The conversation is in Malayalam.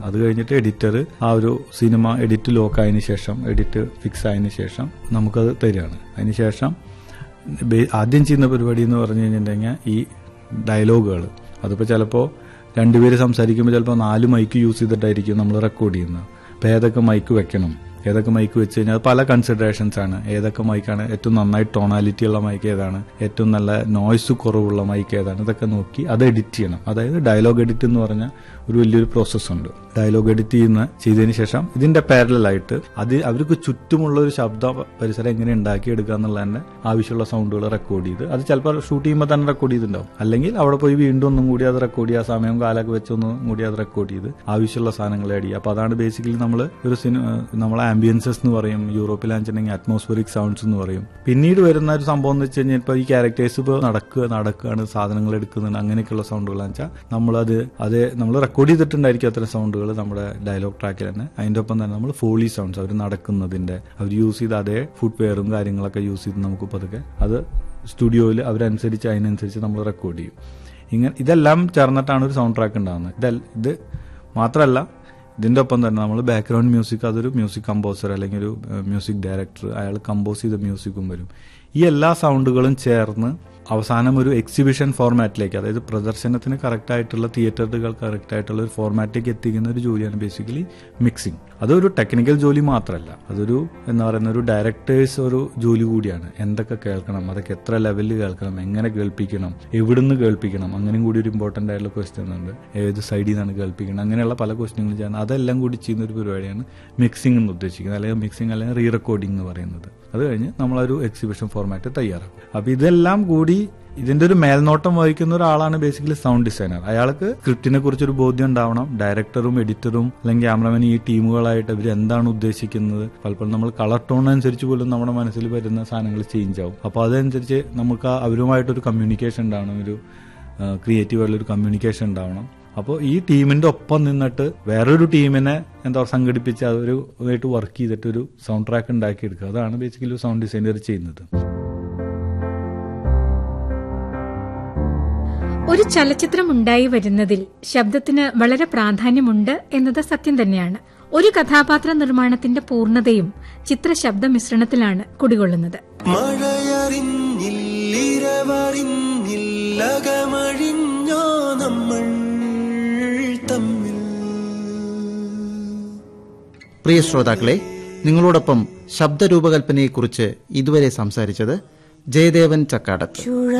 അത് കഴിഞ്ഞിട്ട് എഡിറ്റർ ആ ഒരു സിനിമ എഡിറ്റ് ലോക്ക് ആയതിനു ശേഷം എഡിറ്റ് ഫിക്സ് ആയതിനു ശേഷം നമുക്കത് തരികയാണ് അതിനുശേഷം ബേ- ആദ്യം ചെയ്യുന്ന പരിപാടി എന്ന് പറഞ്ഞു കഴിഞ്ഞിട്ടുണ്ടെങ്കിൽ ഈ ഡയലോഗുകൾ അതിപ്പോൾ ചിലപ്പോൾ രണ്ടുപേര് സംസാരിക്കുമ്പോൾ ചിലപ്പോൾ നാല് മൈക്ക് യൂസ് ചെയ്തിട്ടായിരിക്കും നമ്മൾ റെക്കോർഡ് ചെയ്യുന്നത് അപ്പോൾ ഏതൊക്കെ മൈക്ക് വെക്കണം ഏതൊക്കെ മൈക്ക് വെച്ച് കഴിഞ്ഞാൽ പല കൺസിഡറേഷൻസ് ആണ് ഏതൊക്കെ മൈക്കാണ് ഏറ്റവും നന്നായി ടോണാലിറ്റി ഉള്ള മൈക്ക് ഏതാണ് ഏറ്റവും നല്ല നോയ്സ് കുറവുള്ള മൈക്ക് ഏതാണ് ഇതൊക്കെ നോക്കി അത് എഡിറ്റ് ചെയ്യണം അതായത് ഡയലോഗ് എഡിറ്റ് എന്ന് പറഞ്ഞാൽ ഒരു വലിയൊരു പ്രോസസ്സ് ഉണ്ട് ഡയലോഗ് എഡിറ്റ് ചെയ്യുന്ന ചെയ്തതിന് ശേഷം ഇതിന്റെ പാരലായിട്ട് അത് അവർക്ക് ചുറ്റുമുള്ള ഒരു ശബ്ദ പരിസരം എങ്ങനെ ഉണ്ടാക്കിയെടുക്കുക എന്നുള്ളതിന്റെ ആവശ്യമുള്ള സൗണ്ടുകൾ റെക്കോർഡ് ചെയ്ത് അത് ചിലപ്പോൾ ഷൂട്ട് ചെയ്യുമ്പോൾ തന്നെ റെക്കോർഡ് ചെയ്തിട്ടുണ്ടാവും അല്ലെങ്കിൽ അവിടെ പോയി വീണ്ടും ഒന്നും കൂടി അത് റെക്കോർഡ് ചെയ്യുക സമയം കാലൊക്കെ വെച്ച് ഒന്നും കൂടി അത് റെക്കോർഡ് ചെയ്ത് ആവശ്യമുള്ള സാധനങ്ങൾ ആഡ് ചെയ്യുക അപ്പൊ അതാണ് ബേസിക്കലി നമ്മൾ ഒരു സിനിമ നമ്മളെ ആംബിയൻസസ് എന്ന് പറയും യൂറോപ്പിലാണെന്നുണ്ടെങ്കിൽ അറ്റ്മോസ്ഫിയറിക് സൗണ്ട്സ് എന്ന് പറയും പിന്നീട് വരുന്ന ഒരു സംഭവം എന്ന് വെച്ച് കഴിഞ്ഞാൽ ഇപ്പോൾ ഈ ക്യാരക്ടേഴ്സ് ഇപ്പോൾ നടക്കുക നടക്കുകയാണ് സാധനങ്ങൾ എടുക്കുന്നുണ്ട് അങ്ങനെയൊക്കെയുള്ള സൗണ്ടുകളാണെന്ന് വെച്ചാൽ നമ്മളത് അത് നമ്മൾ റെക്കോർഡ് ചെയ്തിട്ടുണ്ടായിരിക്കും അത്തരം സൗണ്ടുകൾ നമ്മുടെ ഡയലോഗ് ട്രാക്കിൽ തന്നെ അതിന്റെ ഒപ്പം തന്നെ നമ്മൾ ഫോളി സൗണ്ട്സ് അവർ നടക്കുന്നതിന്റെ അവർ യൂസ് ചെയ്ത അതേ ഫുഡ് വെയറും കാര്യങ്ങളൊക്കെ യൂസ് ചെയ്ത് നമുക്ക് പതുക്കെ അത് സ്റ്റുഡിയോയിൽ അവരനുസരിച്ച് അതിനനുസരിച്ച് നമ്മൾ റെക്കോർഡ് ചെയ്യും ഇങ്ങനെ ഇതെല്ലാം ചേർന്നിട്ടാണ് ഒരു സൗണ്ട് ട്രാക്ക് ഉണ്ടാകുന്നത് ഇതല്ല ഇത് മാത്രമല്ല ഇതിന്റെ ഒപ്പം തന്നെ നമ്മൾ ബാക്ക്ഗ്രൗണ്ട് മ്യൂസിക് അതൊരു മ്യൂസിക് കമ്പോസർ അല്ലെങ്കിൽ ഒരു മ്യൂസിക് ഡയറക്ടർ അയാൾ കമ്പോസ് ചെയ്ത മ്യൂസിക്കും വരും ഈ എല്ലാ സൗണ്ടുകളും ചേർന്ന് അവസാനം ഒരു എക്സിബിഷൻ ഫോർമാറ്റിലേക്ക് അതായത് പ്രദർശനത്തിന് കറക്റ്റ് ആയിട്ടുള്ള തിയേറ്ററുകൾ കറക്റ്റ് ആയിട്ടുള്ള ഒരു ഫോർമാറ്റിലേക്ക് എത്തിക്കുന്ന ഒരു ജോലിയാണ് ബേസിക്കലി മിക്സിംഗ് അതൊരു ടെക്നിക്കൽ ജോലി മാത്രമല്ല അതൊരു എന്താ പറയുന്ന ഒരു ഡയറക്ടേഴ്സ് ഒരു ജോലി കൂടിയാണ് എന്തൊക്കെ കേൾക്കണം അതൊക്കെ എത്ര ലെവലിൽ കേൾക്കണം എങ്ങനെ കേൾപ്പിക്കണം എവിടുന്ന് കേൾപ്പിക്കണം അങ്ങനെയും കൂടി ഒരു ഇമ്പോർട്ടന്റ് ആയിട്ടുള്ള ക്വസ്റ്റ്യൻ ഉണ്ട് ഏത് സൈഡിൽ നിന്നാണ് കേൾപ്പിക്കണം അങ്ങനെയുള്ള പല ക്വസ്റ്റ്യങ്ങളും ചെയ്യാൻ അതെല്ലാം കൂടി ചെയ്യുന്ന ഒരു പരിപാടിയാണ് മിക്സിംഗ് എന്ന് ഉദ്ദേശിക്കുന്നത് അല്ലെങ്കിൽ മിക്സിംഗ് അല്ലെങ്കിൽ റീ റെക്കോർഡിംഗ് എന്ന് പറയുന്നത് അത് കഴിഞ്ഞ് നമ്മളൊരു എക്സിബിഷൻ ഫോർമാറ്റ് തയ്യാറാക്കും അപ്പൊ ഇതെല്ലാം കൂടി ഇതിന്റെ ഒരു മേൽനോട്ടം വഹിക്കുന്ന ഒരാളാണ് ബേസിക്കലി സൗണ്ട് ഡിസൈനർ അയാൾക്ക് സ്ക്രിപ്റ്റിനെ കുറിച്ചൊരു ബോധ്യം ഉണ്ടാവണം ഡയറക്ടറും എഡിറ്ററും അല്ലെങ്കിൽ ക്യാമറമാൻ ഈ ടീമുകളായിട്ട് ഇവർ എന്താണ് ഉദ്ദേശിക്കുന്നത് പലപ്പോഴും നമ്മൾ കളർ ടോൺ അനുസരിച്ച് പോലും നമ്മുടെ മനസ്സിൽ വരുന്ന സാധനങ്ങൾ ചേഞ്ച് ആവും അപ്പോൾ അതനുസരിച്ച് നമുക്ക് ആ അവരുമായിട്ടൊരു കമ്മ്യൂണിക്കേഷൻ ഉണ്ടാവണം ഒരു ക്രിയേറ്റീവ് ആയിട്ടുള്ള ഒരു കമ്മ്യൂണിക്കേഷൻ ഉണ്ടാവണം അപ്പോൾ ഈ ടീമിന്റെ ഒപ്പം നിന്നിട്ട് വേറൊരു ടീമിനെ എന്താ പറയുക സംഘടിപ്പിച്ച് അതൊരു ആയിട്ട് വർക്ക് ചെയ്തിട്ട് ഒരു സൗണ്ട് ട്രാക്ക് ഉണ്ടാക്കിയെടുക്കുക അതാണ് ബേസിക്കലി സൗണ്ട് ഡിസൈനർ ചെയ്യുന്നത് ഒരു ചലച്ചിത്രം ഉണ്ടായി വരുന്നതിൽ ശബ്ദത്തിന് വളരെ പ്രാധാന്യമുണ്ട് എന്നത് സത്യം തന്നെയാണ് ഒരു കഥാപാത്ര നിർമ്മാണത്തിന്റെ പൂർണ്ണതയും ചിത്രശബ്ദ മിശ്രണത്തിലാണ് കുടികൊള്ളുന്നത് മഴയറിഞ്ഞില്ലിരവറിഞ്ഞില്ലകമഴിഞ്ഞോ നമ്മൾ തമ്മിൽ പ്രിയ ശ്രോതാക്കളെ നിങ്ങളോടൊപ്പം ശബ്ദരൂപകൽപ്പനയെക്കുറിച്ച് ഇതുവരെ സംസാരിച്ചത് ജയദേവൻ ചക്കാടത്ത്